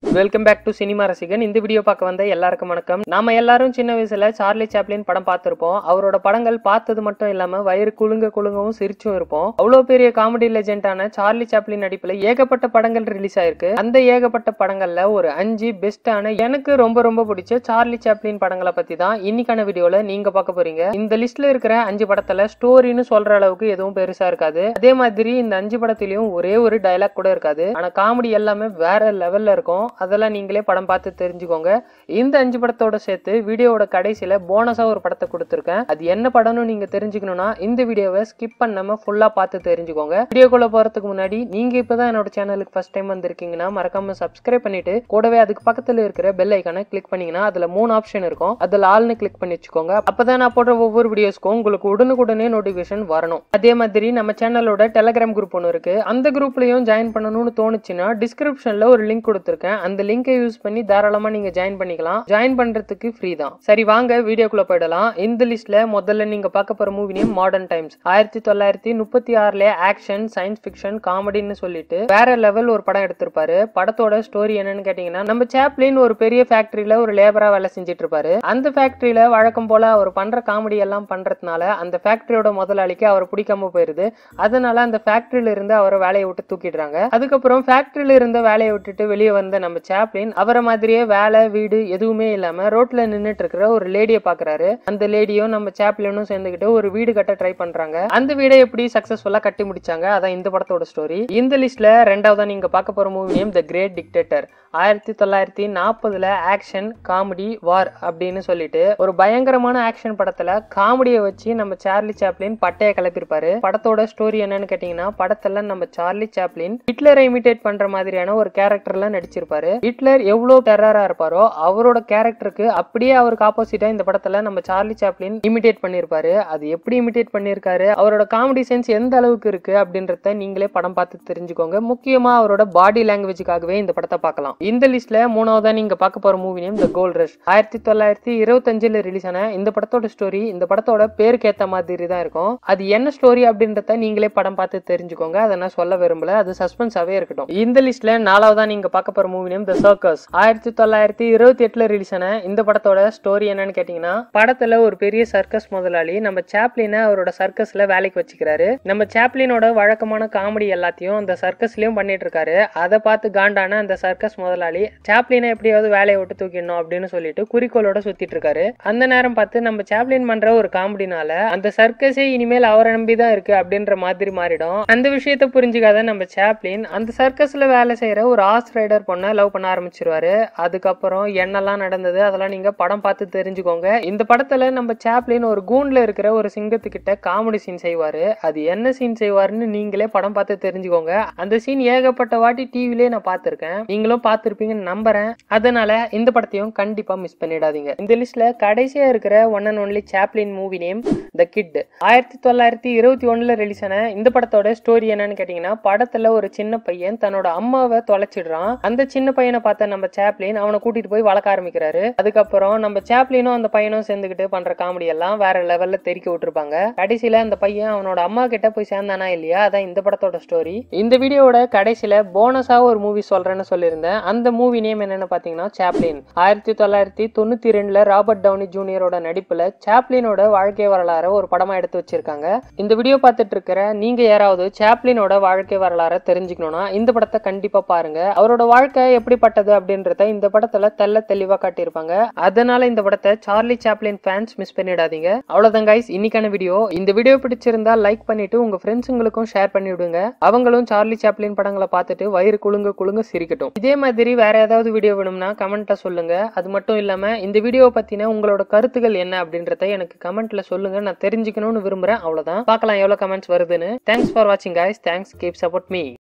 welcome back to cinema ரசிகன் இந்த video பார்க்க வந்த எல்லாருக்கும் வணக்கம் நாம எல்லாரும் சின்ன வயசுல சார்லி சாப்ளின் படம் பார்த்திருப்போம் அவரோட படங்கள் பார்த்தது மட்டும் இல்லாம வயிறு குலுங்க குலுங்கவும் சிரிச்சும் இருப்போம் அவ்வளவு பெரிய காமெடி லெஜெண்டான சார்லி சாப்ளின் நடிப்புல ஏகப்பட்ட படங்கள் ரிலீஸ் ஆயிருக்கு அந்த ஏகப்பட்ட படங்கள்ல ஒரு அஞ்சு பெஸ்டான எனக்கு ரொம்ப ரொம்ப பிடிச்ச சார்லி சாப்ளின் படங்களை பத்தி தான் இன்னைக்கான வீடியோல நீங்க பார்க்க போறீங்க இந்த லிஸ்ட்ல இருக்கிற அஞ்சு படத்துல ஸ்டோரின்னு சொல்ற அளவுக்கு எதுவும் பெருசா இருக்காது அதே மாதிரி இந்த அஞ்சு படத்திலயும் ஒரே ஒரு டயலாக் கூட இருக்காது ஆனா காமெடி எல்லாமே வேற லெவல்ல இருக்கும் அதெல்லாம் நீங்களே படம் பார்த்து தெரிஞ்சுக்கோங்க இந்த அஞ்சு படத்தோட சேர்த்து வீடியோவோட கடைசியில போனஸா ஒரு படத்தை கொடுத்துருக்கேன் அது என்ன படம்னு நீங்க தெரிஞ்சுக்கணும்னா இந்த வீடியோவை ஸ்கிப் பண்ணாம ஃபுல்லா பார்த்து தெரிஞ்சுக்கோங்க வீடியோக்குள்ள போறதுக்கு முன்னாடி நீங்க இப்பதான் என்னோட சேனலுக்கு ஃபர்ஸ்ட் டைம் வந்திருக்கீங்கன்னா மறக்காம சப்ஸ்கிரைப் பண்ணிட்டு கூடவே அதுக்கு பக்கத்துல இருக்கிற பெல் ஐக்கானை கிளிக் பண்ணீங்கன்னா அதுல மூணு ஆப்ஷன் இருக்கும் அதுல ஆள்னு கிளிக் பண்ணி வச்சுக்கோங்க அப்பதான் நான் போடுற ஒவ்வொரு வீடியோஸ்க்கும் உங்களுக்கு உடனுக்குடனே நோட்டிபிகேஷன் வரணும் அதே மாதிரி நம்ம சேனலோட டெலகிராம் குரூப் ஒன்று இருக்கு அந்த குரூப்லயும் ஜாயின் பண்ணணும்னு தோணுச்சுன்னா டிஸ்கிரிப்ஷன்ல ஒரு லிங்க் கொடுத்துருக்கேன் அந்த லிங்கை யூஸ் பண்ணி தாராளமா நீங்க ஜாயின் பண்ணிக்கலாம் ஜாயின் பண்றதுக்கு ஃப்ரீ தான் சரி வாங்க வீடியோக்குள்ள போயிடலாம் இந்த லிஸ்ட்ல முதல்ல நீங்க பார்க்க போற மூவி நேம் மாடர்ன் டைம்ஸ் ஆயிரத்தி தொள்ளாயிரத்தி முப்பத்தி ஆறுல ஆக்ஷன் சயின்ஸ் ஃபிக்ஷன் காமெடின்னு சொல்லிட்டு வேற லெவல் ஒரு படம் எடுத்திருப்பாரு படத்தோட ஸ்டோரி என்னன்னு கேட்டீங்கன்னா நம்ம சாப்ளின் ஒரு பெரிய ஃபேக்டரியில ஒரு லேபரா வேலை செஞ்சுட்டு இருப்பாரு அந்த ஃபேக்டரியில வழக்கம் போல அவர் பண்ற காமெடி எல்லாம் பண்றதுனால அந்த ஃபேக்டரியோட முதலாளிக்கு அவர் பிடிக்காம போயிருது அதனால அந்த ஃபேக்டரியில இருந்து அவரை வேலையை விட்டு தூக்கிடுறாங்க அதுக்கப்புறம் ஃபேக்டரியில இருந்த வேலையை விட்டுட்டு வெளியே வந்த நம்ம சாப்ளின் அவரை மாதிரியே வேலை வீடு எதுவுமே இல்லாம ரோட்ல நின்னுட்டு இருக்கிற ஒரு லேடியை பாக்குறாரு அந்த லேடியும் நம்ம சாப்ளினும் சேர்ந்துக்கிட்டு ஒரு வீடு கட்ட ட்ரை பண்றாங்க அந்த வீடை எப்படி சக்சஸ்ஃபுல்லா கட்டி முடிச்சாங்க அதான் இந்த படத்தோட ஸ்டோரி இந்த லிஸ்ட்ல ரெண்டாவதா நீங்க பார்க்க போற movie name the great dictator ஆயிரத்தி தொள்ளாயிரத்தி நாற்பதுல ஆக்ஷன் காமெடி வார் அப்படின்னு சொல்லிட்டு ஒரு பயங்கரமான ஆக்ஷன் படத்துல காமெடியை வச்சு நம்ம சார்லி சாப்ளின் பட்டைய கிளப்பிருப்பாரு படத்தோட ஸ்டோரி என்னன்னு கேட்டீங்கன்னா படத்துல நம்ம சார்லி சாப்ளின் ஹிட்லரை இமிடேட் பண்ற மாதிரியான ஒரு கேரக்டர்ல நடிச்சிருப்பாரு ஹிட்லர் எவ்வளவு டெரரா இருப்பாரோ அவரோட கேரக்டருக்கு அப்படியே அவருக்கு ஆப்போசிட்டா இந்த படத்துல நம்ம சார்லி சாப்ளின் இமிடேட் பண்ணிருப்பாரு அது எப்படி இமிடேட் பண்ணிருக்காரு அவரோட காமெடி சென்ஸ் எந்த அளவுக்கு இருக்கு அப்படின்றத நீங்களே படம் பார்த்து தெரிஞ்சுக்கோங்க முக்கியமா அவரோட பாடி லாங்குவேஜுக்காகவே இந்த படத்தை பார்க்கலாம் இந்த லிஸ்ட்ல மூணாவதா நீங்க பார்க்க போற movie name the gold rush ஆயிரத்தி தொள்ளாயிரத்தி இருபத்தஞ்சுல ரிலீஸ் ஆன இந்த படத்தோட ஸ்டோரி இந்த படத்தோட பேருக்கு ஏத்த மாதிரி தான் இருக்கும் அது என்ன ஸ்டோரி அப்படின்றத நீங்களே படம் பார்த்து தெரிஞ்சுக்கோங்க அதை நான் சொல்ல விரும்பல அது சஸ்பென்ஸாவே இருக்கட்டும் இந்த லிஸ்ட்ல நாலாவதா நீங்க பார்க்க போற மூவி நேம் த சர்க்கஸ் ஆயிரத்தி தொள்ளாயிரத்தி இருபத்தி எட்டுல ரிலீஸ் ஆன இந்த படத்தோட ஸ்டோரி என்னன்னு கேட்டீங்கன்னா படத்துல ஒரு பெரிய சர்க்கஸ் முதலாளி நம்ம சாப்ளினை அவரோட சர்க்கஸ்ல வேலைக்கு வச்சுக்கிறாரு நம்ம சாப்ளினோட வழக்கமான காமெடி எல்லாத்தையும் அந்த சர்க்கஸ்லயும் பண்ணிட்டு இருக்காரு அதை பார்த்து காண்டான அந்த சர்க்கஸ் முதலாளி சாப்ளினை எப்படியாவது வேலையை விட்டு தூக்கிடணும் அப்படின்னு சொல்லிட்டு குறிக்கோளோட சுத்திட்டு இருக்காரு அந்த நேரம் பார்த்து நம்ம சாப்ளின் பண்ற ஒரு காமெடினால அந்த சர்க்கஸே இனிமேல் அவரை நம்பி தான் இருக்கு அப்படின்ற மாதிரி மாறிடும் அந்த விஷயத்த புரிஞ்சுக்காத நம்ம சாப்ளின் அந்த சர்க்கஸ்ல வேலை செய்யற ஒரு ஆஸ் ரைடர் பொண்ணை லவ் பண்ண ஆரம்பிச்சிருவாரு அதுக்கப்புறம் என்னெல்லாம் நடந்தது அதெல்லாம் நீங்க படம் பார்த்து தெரிஞ்சுக்கோங்க இந்த படத்துல நம்ம சாப்ளின் ஒரு கூண்ல இருக்கிற ஒரு சிங்கத்துக்கிட்ட காமெடி சீன் செய்வாரு அது என்ன சீன் செய்வாருன்னு நீங்களே படம் பார்த்து தெரிஞ்சுக்கோங்க அந்த சீன் ஏகப்பட்ட வாட்டி டிவிலே நான் பார்த்திருக்கேன் நீங்களும் பார்த்திருப்பீங்கன்னு நம்புறேன் அதனால இந்த படத்தையும் கண்டிப்பா மிஸ் பண்ணிடாதீங்க இந்த லிஸ்ட்ல கடைசியா இருக்கிற one and only Chaplin movie name the kid ஆயிரத்தி தொள்ளாயிரத்தி இருபத்தி ஒண்ணுல ரிலீஸ் ஆன இந்த படத்தோட ஸ்டோரி என்னன்னு கேட்டீங்கன்னா படத்துல ஒரு சின்ன பையன் தன்னோட அம்மாவை தொலைச்சிடுறான் அந்த சின்ன பையனை பார்த்த நம்ம சாப்ளின் அவனை கூட்டிட்டு போய் வளர்க்க ஆரம்பிக்கிறாரு அதுக்கப்புறம் நம்ம சாப்ளினும் அந்த பையனும் சேர்ந்துக்கிட்டு பண்ற காமெடி எல்லாம் வேற லெவல்ல தெறிக்க விட்டுருப்பாங்க கடைசியில அந்த பையன் அவனோட அம்மா கிட்ட போய் சேர்ந்தானா இல்லையா அதான் இந்த படத்தோட ஸ்டோரி இந்த வீடியோவோட கடைசியில போனஸா ஒரு மூவி சொல்றேன்னு சொல்லியிருந்தேன் அந்த மூவி நேம் என்னன்னு பாத்தீங்கன்னா சாப்ளின் ஆயிரத்தி தொள்ளாயிரத்தி தொண்ணூத்தி ரெண்டுல ராபர்ட் டவுனி ஜூனியரோட நடிப்புல சாப்ளினோட வாழ்க்கை வரலாறு ஒரு படமா எடுத்து வச்சிருக்காங்க இந்த வீடியோ பார்த்துட்டு இருக்கிற நீங்க யாராவது சாப்ளினோட வாழ்க்கை வரலாறை தெரிஞ்சுக்கணும்னா இந்த படத்தை கண்டிப்பா பாருங்க அவரோட வாழ்க்கை எப்படிப்பட்டது அப்படின்றத இந்த படத்துல தெல்ல தெளிவா காட்டியிருப்பாங்க அதனால இந்த படத்தை சார்லி சாப்ளின் ஃபேன்ஸ் மிஸ் பண்ணிடாதீங்க அவ்வளவுதான் கைஸ் இன்னைக்கான வீடியோ இந்த வீடியோ பிடிச்சிருந்தா லைக் பண்ணிட்டு உங்க ஃப்ரெண்ட்ஸுங்களுக்கும் ஷேர் பண்ணி விடுங்க அவங்களும் சார்லி சாப்ளின் படங்களை பார்த்துட்டு வயிறு குலுங்க குலுங்க சிரிக்கட்டும் இதே மாதிரி வேற ஏதாவது வீடியோ வேணும்னா கமெண்ட்ல சொல்லுங்க அது மட்டும் இல்லாம இந்த வீடியோ பத்தின உங்களோட கருத்துக்கள் என்ன அப்படின்றத எனக்கு கமெண்ட்ல சொல்லுங்க நான் தெரிஞ்சுக்கணும்னு விரும்புறேன் அவ்வளவுதான் பார்க்கலாம் எவ்வளவு கமெண்ட்ஸ் வருதுன்னு தேங்க்ஸ் ஃபார் வாட்சிங் guys thanks keep support me